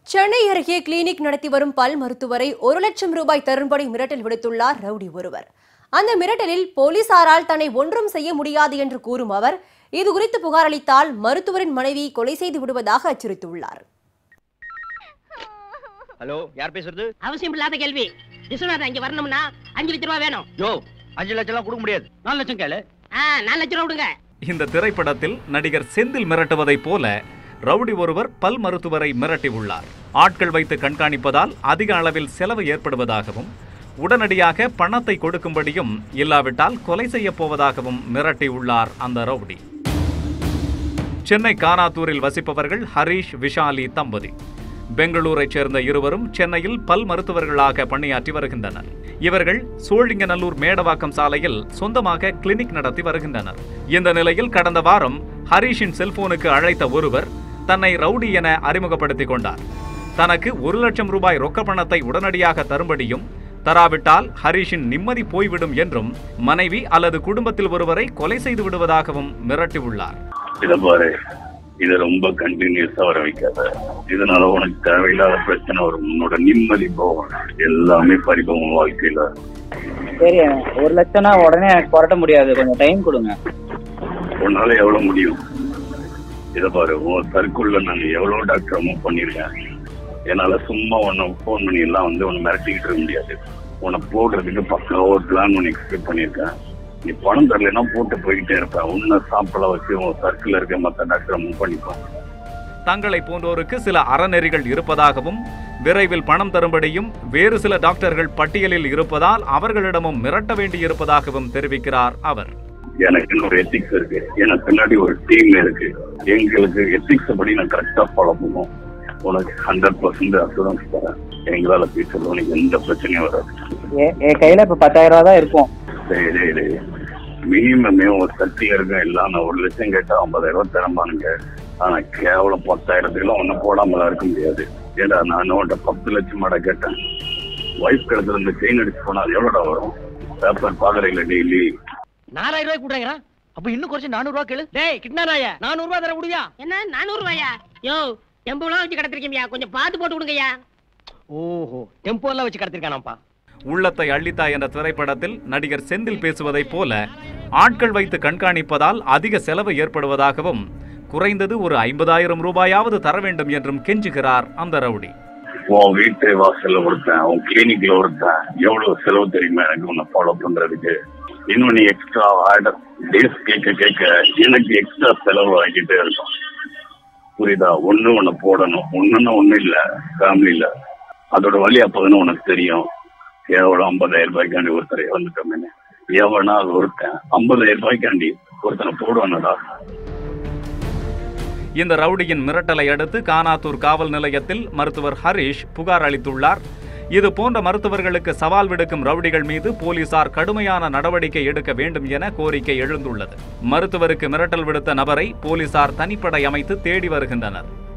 சென்னை அருகே கிளினிக் நடத்தி வரும் பல் மருத்துவரை ஒரு லட்சம் ரூபாய் தரும்படி மிரட்டல் விடுத்துள்ளார் ரவுடி ஒருவர் அந்த மிரட்டலில் போலீசாரால் தன்னை ஒன்றும் செய்ய முடியாது என்று கூறும் அவர் இது குறித்து புகார் அளித்தால் மருத்துவரின் மனைவி கொலை செய்து விடுவதாக எச்சரித்துள்ளார் ஹலோ யார் பேசுறது அவசியம் இல்லாத கேள்வி விஸ்வநாதன் இங்க வரணும்னா அஞ்சு லட்ச ரூபா வேணும் யோ அஞ்சு லட்சம் எல்லாம் கொடுக்க முடியாது நாலு லட்சம் கேளு ஆ, நாலு லட்ச ரூபா விடுங்க இந்த திரைப்படத்தில் நடிகர் செந்தில் மிரட்டுவதைப் போல ரவுடி ஒருவர் பல் மருத்துவரை மிரட்டியுள்ளார் ஆட்கள் வைத்து கண்காணிப்பதால் அதிக அளவில் செலவு ஏற்படுவதாகவும் உடனடியாக பணத்தை கொடுக்கும்படியும் இல்லாவிட்டால் கொலை செய்யப் போவதாகவும் மிரட்டியுள்ளார் அந்த ரவுடி சென்னை கானாத்தூரில் வசிப்பவர்கள் ஹரீஷ் விஷாலி தம்பதி பெங்களூரைச் சேர்ந்த இருவரும் சென்னையில் பல் மருத்துவர்களாக பணியாற்றி வருகின்றனர் இவர்கள் சோழிங்கநல்லூர் மேடவாக்கம் சாலையில் சொந்தமாக கிளினிக் நடத்தி வருகின்றனர் இந்த நிலையில் கடந்த வாரம் ஹரீஷின் செல்போனுக்கு அழைத்த ஒருவர் தன்னை ரவுடி என அறிமுகப்படுத்திக் கொண்டார் தனக்கு ஒரு லட்சம் ரூபாய் ரொக்க பணத்தை உடனடியாக தரும்படியும் தராவிட்டால் ஹரீஷின் நிம்மதி போய்விடும் என்றும் மனைவி அல்லது குடும்பத்தில் ஒருவரை கொலை செய்து விடுவதாகவும் மிரட்டியுள்ளார் இத பாரு இத ரொம்ப கண்டினியூஸா வர வைக்காத இதனால உனக்கு தேவையில்லாத பிரச்சனை வரும் உன்னோட நிம்மதி போகும் எல்லாமே பறிப்போம் வாழ்க்கையில சரி ஒரு லட்சம்னா உடனே எனக்கு புரட்ட முடியாது கொஞ்சம் டைம் கொடுங்க உன்னால எவ்வளவு முடியும் இத பாரு உன் சர்க்குள்ள நான் எவ்வளவு டாக்டர் மூவ் பண்ணிருக்கேன் என்னால சும்மா உன்னை ஃபோன் பண்ணி எல்லாம் வந்து உன்னை மிரட்டிக்கிட்டு இருக்க முடியாது உன்னை போடுறதுக்கு பக்கம் ஒரு பிளான் ஒன்று எக்ஸ்பெக்ட் பண்ணியிருக்கேன் நீ பணம் தரலைன்னா போட்டு போய்கிட்டே இருப்பேன் உன்னை சாப்பிட வச்சு உன் சர்க்கிள் இருக்க மற்ற டாக்டரை மூவ் பண்ணிக்கோ தங்களை போன்றோருக்கு சில அறநெறிகள் இருப்பதாகவும் விரைவில் பணம் தரும்படியும் வேறு சில டாக்டர்கள் பட்டியலில் இருப்பதால் அவர்களிடமும் மிரட்ட வேண்டியிருப்பதாகவும் தெரிவிக்கிறார் அவர் எனக்கு ஒரு எத்திக்ஸ் இருக்கு எனக்கு பின்னாடி ஒரு டீம் இருக்கு எங்களுக்கு எத்திக்ஸ் படி நான் கரெக்டா ஃபாலோ பண்ணுவோம் உனக்கு ஹண்ட்ரட் பர்சன்ட் அசூரன்ஸ் தரேன் எங்களால பேசுறது உனக்கு எந்த பிரச்சனையும் வராது எ- என் கையில இப்ப பத்தாயிரம் ரூபா தான் இருக்கும் டேய், டேய், டேய். மினிமமே ஒரு சக்தி இருக்கும் எல்லாம் நான் ஒரு லட்சம் கேட்டா ஐம்பதாயிரம் ரூபாய் தரம்பானுங்க ஆனா கேவலம் பத்தாயிரத்துக்குலாம் ஒன்னும் போடாமலாம் இருக்க முடியாது ஏடா நான் உன்ட்ட பத்து லட்சம் மாட கேட்டேன் ஒய்ஃப் கிடத்துல இந்த செயின் அடிச்சு போனா அது எவ்வளோடா வரும் பேப்பர் பாக்குறீங்களா டெய்லி நாலாயிரம் ரூபாய் கொடுறாங்க அப்ப இன்னும் குறைச்சு நானூறு ரூபாய் கேளு டேய் கிட்னாராய நானூறு ரூபாய் தர முடியா என்ன நானூறு ரூபாயா யோ டெம்புலாம் வச்சு கடத்திருக்கீங்க கொஞ்சம் பார்த்து போட்டு கொடுங்கய்யா ஓஹோ டெம்போ எல்லாம் வச்சு கடத்திருக்கானாப்பா உள்ளத்தை அள்ளித்தா என்ற திரைப்படத்தில் நடிகர் செந்தில் பேசுவதைப் போல ஆட்கள் வைத்து கண்காணிப்பதால் அதிக செலவு ஏற்படுவதாகவும் குறைந்தது ஒரு ஐம்பதாயிரம் ரூபாயாவது தர வேண்டும் என்றும் கெஞ்சுகிறார் அந்த ரவுடி உன் வீட்டு வாசல்ல ஒருத்தன் உன் கிளினிக்ல ஒருத்தன் எவ்வளவு செலவு தெரியுமா எனக்கு உன்னை ஃபாலோ பண்றதுக்கு இன்னும் நீ எக்ஸ்ட்ரா ஆர்டர் டேஸ் கேட்க கேட்க எனக்கு எக்ஸ்ட்ரா செலவு ஆகிட்டே இருக்கும் புரியுதா ஒண்ணு உன்னை போடணும் ஒண்ணுன்னு ஒண்ணு இல்ல ஃபேமிலில அதோட வழி அப்பதானே உனக்கு தெரியும் எவ்வளவு ஐம்பதாயிரம் ரூபாய்க்காண்டி ஒருத்தர் இறந்துட்டோமே எவனா ஒருத்தன் ஐம்பதாயிரம் ரூபாய்க்காண்டி ஒருத்தனை போடுவானடா இந்த ரவுடியின் மிரட்டலை அடுத்து கானாத்தூர் காவல் நிலையத்தில் மருத்துவர் ஹரீஷ் புகார் அளித்துள்ளார் இது போன்ற மருத்துவர்களுக்கு சவால் விடுக்கும் ரவுடிகள் மீது போலீசார் கடுமையான நடவடிக்கை எடுக்க வேண்டும் என கோரிக்கை எழுந்துள்ளது மருத்துவருக்கு மிரட்டல் விடுத்த நபரை போலீசார் தனிப்படை அமைத்து தேடி வருகின்றனர்